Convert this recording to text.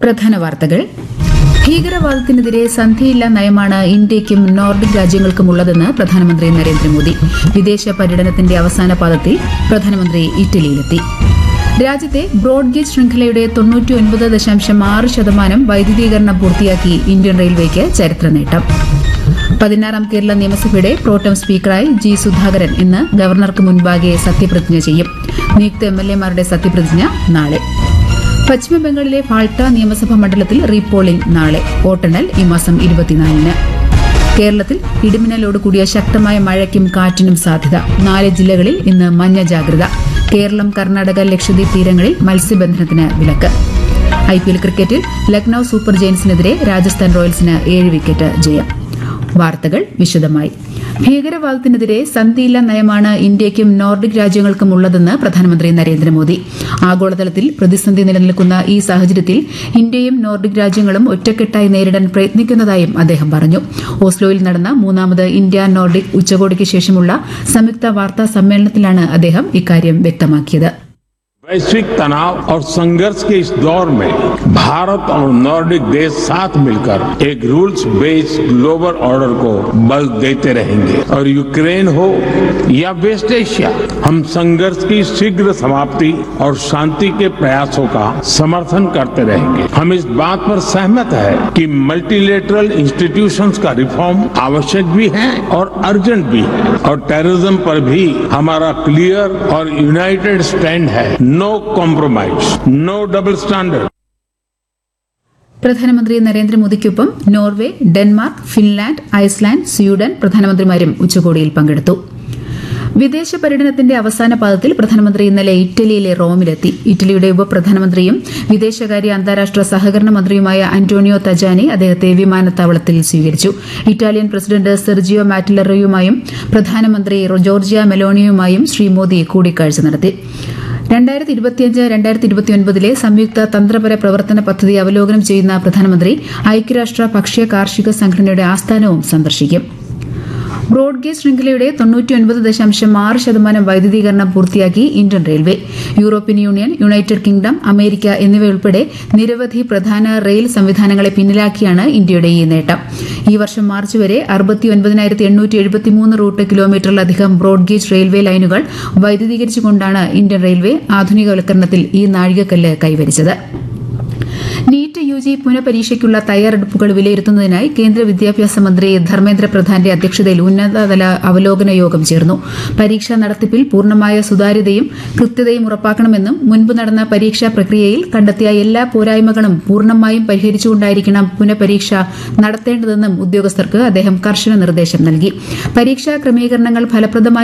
പ്രധാന വാർത്തകൾ ഭീകരവാദത്തിനെതിരെ സന്ധിയില്ലാ നയമാണ് ഇന്ത്യയ്ക്കും നോർഡിക് രാജ്യങ്ങൾക്കും ഉള്ളതെന്ന് പ്രധാനമന്ത്രി നരേന്ദ്രമോദി വിദേശ പര്യടനത്തിന്റെ അവസാന പാദത്തിൽ പ്രധാനമന്ത്രി ഇറ്റലിയിലെത്തി രാജ്യത്തെ ബ്രോഡ്ഗേജ് ശൃംഖലയുടെ തൊണ്ണൂറ്റിയൊൻപത് ദശാംശം ആറ് ശതമാനം വൈദ്യുതീകരണം പൂർത്തിയാക്കി ഇന്ത്യൻ റെയിൽവേക്ക് ചരിത്ര നേട്ടം പതിനാറാം കേരള നിയമസഭയുടെ പ്രോട്ടം സ്പീക്കറായി ജി സുധാകരൻ ഇന്ന് ഗവർണർക്ക് മുൻപാകെ സത്യപ്രതിജ്ഞ ചെയ്യും നിയുക്ത എം എൽ എമാരുടെ സത്യപ്രതിജ്ഞ നാളെ പശ്ചിമബംഗാളിലെ ഫാൾട്ട നിയമസഭാ മണ്ഡലത്തിൽ റീപോളിംഗ് നാളെ വോട്ടെണ്ണൽ ഈ മാസം ഇരുപത്തിനാലിന് കേരളത്തിൽ ഇടിമിന്നലോട് കൂടിയ ശക്തമായ മഴയ്ക്കും കാറ്റിനും സാധ്യത നാല് ജില്ലകളിൽ ഇന്ന് മഞ്ഞ ജാഗ്രത കേരളം കർണാടക ലക്ഷദ്വീപ് തീരങ്ങളിൽ മത്സ്യബന്ധനത്തിന് വിലക്ക് ഐ പി എൽ ക്രിക്കറ്റിൽ ലക്നൌ സൂപ്പർ ജയൻസിനെതിരെ രാജസ്ഥാൻ റോയൽസിന് ഏഴ് വിക്കറ്റ് ജയം വാർത്തകൾ വിശദമായി ഭീകരവാദത്തിനെതിരെ സന്ധിയില്ല നയമാണ് ഇന്ത്യയ്ക്കും നോർഡിക് രാജ്യങ്ങൾക്കും ഉള്ളതെന്ന് പ്രധാനമന്ത്രി നരേന്ദ്രമോദി ആഗോളതലത്തിൽ പ്രതിസന്ധി നിലനിൽക്കുന്ന ഈ സാഹചര്യത്തിൽ ഇന്ത്യയും നോർഡിക് രാജ്യങ്ങളും ഒറ്റക്കെട്ടായി നേരിടാൻ പ്രയത്നിക്കുന്നതായും അദ്ദേഹം പറഞ്ഞു ഓസ്ലോയിൽ നടന്ന മൂന്നാമത് ഇന്ത്യ നോർഡിക് ഉച്ചകോടിക്ക് ശേഷമുള്ള സംയുക്ത വാർത്താ സമ്മേളനത്തിലാണ് അദ്ദേഹം ഇക്കാര്യം വ്യക്തമാക്കിയത് वैश्विक तनाव और संघर्ष के इस दौर में भारत और नॉर्डिक देश साथ मिलकर एक रूल्स बेस्ड ग्लोबल ऑर्डर को बल देते रहेंगे और यूक्रेन हो या वेस्ट एशिया हम संघर्ष की शीघ्र समाप्ति और शांति के प्रयासों का समर्थन करते रहेंगे हम इस बात पर सहमत है कि मल्टीलेटरल इंस्टीट्यूशंस का रिफॉर्म आवश्यक भी है और अर्जेंट भी है और टेररिज्म पर भी हमारा क्लियर और यूनाइटेड स्टैंड है no compromise no double standard പ്രധാനമന്ത്രി നരേന്ദ്രമോദിക്കൊപ്പം Norway Denmark Finland Iceland Sweden പ്രധാനമന്ത്രിമാരും ഉച്ചകോടിയിൽ പങ്കെടുത്തു വിദേശ പര്യടനത്തിന്റെ അവസാന പാദത്തിൽ പ്രധാനമന്ത്രി ഇന്നലെ ഇറ്റലിയിലെ റോമിലെത്തി ഇറ്റലിയുടെ ഉപപ്രധാനമന്ത്രിയും വിദേശകാര്യ അന്താരാഷ്ട്ര സഹകരണ മന്ത്രിയുമായ അന്റോണിയോ തജാനി അദ്ദേഹത്തെ വിമാനത്താവളത്തിൽ സ്വീകരിച്ചു ഇറ്റാലിയൻ പ്രസിഡന്റ് സെർജിയോ മാറ്റിലറയുമായും പ്രധാനമന്ത്രി ജോർജിയ മെലോണിയുമായും ശ്രീ മോദി കൂടിക്കാഴ്ച നടത്തി രണ്ടായിരത്തി ഇരുപത്തിയഞ്ച് രണ്ടായിരത്തി ഇരുപത്തിയൊൻപതിലെ സംയുക്ത തന്ത്രപര പ്രവർത്തന പദ്ധതി അവലോകനം ചെയ്യുന്ന പ്രധാനമന്ത്രി ഐക്യരാഷ്ട്ര ഭക്ഷ്യ കാർഷിക സംഘടനയുടെ ആസ്ഥാനവും സന്ദർശിക്കും ബ്രോഡ്ഗേജ് ശൃംഖലയുടെ തൊണ്ണൂറ്റിയൊൻപത് ദശാംശം ആറ് ശതമാനം വൈദ്യുതീകരണം പൂർത്തിയാക്കി Indian railway European union United Kingdom America എന്നിവയുൾപ്പെടെ നിരവധി പ്രധാന റെയിൽ സംവിധാനങ്ങളെ പിന്നിലാക്കിയാണ് ഇന്ത്യയുടെ ഈ നേട്ടം ഈ വർഷം മാർച്ച് വരെ അറുപത്തിയൊൻപതിനായിരത്തി എണ്ണൂറ്റി എഴുപത്തിമൂന്ന് റൂട്ട് കിലോമീറ്ററിലധികം ബ്രോഡ്ഗേജ് റെയിൽവേ ലൈനുകൾ വൈദ്യുതീകരിച്ചുകൊണ്ടാണ് ഇന്ത്യൻ റെയിൽവേ ആധുനികവൽക്കരണത്തിൽ ഈ നാഴികക്കല്ല് കൈവരിച്ചത് നീറ്റ് യു ജി പുനഃപരീക്ഷയ്ക്കുള്ള തയ്യാറെടുപ്പുകൾ വിലയിരുത്തുന്നതിനായി കേന്ദ്ര വിദ്യാഭ്യാസ മന്ത്രി ധർമ്മേന്ദ്ര പ്രധാന്റെ അധ്യക്ഷതയിൽ ഉന്നതതല അവലോകന യോഗം ചേർന്നു പരീക്ഷാ നടത്തിപ്പിൽ പൂർണ്ണമായ സുതാര്യതയും കൃത്യതയും ഉറപ്പാക്കണമെന്നും മുൻപ് നടന്ന പരീക്ഷാ പ്രക്രിയയിൽ കണ്ടെത്തിയ എല്ലാ പോരായ്മകളും പൂർണ്ണമായും പരിഹരിച്ചുകൊണ്ടായിരിക്കണം പുനഃപരീക്ഷ നടത്തേണ്ടതെന്നും ഉദ്യോഗസ്ഥർക്ക് അദ്ദേഹം കർശന നിർദ്ദേശം നൽകി പരീക്ഷാ ക്രമീകരണങ്ങൾ ഫലപ്രദമായി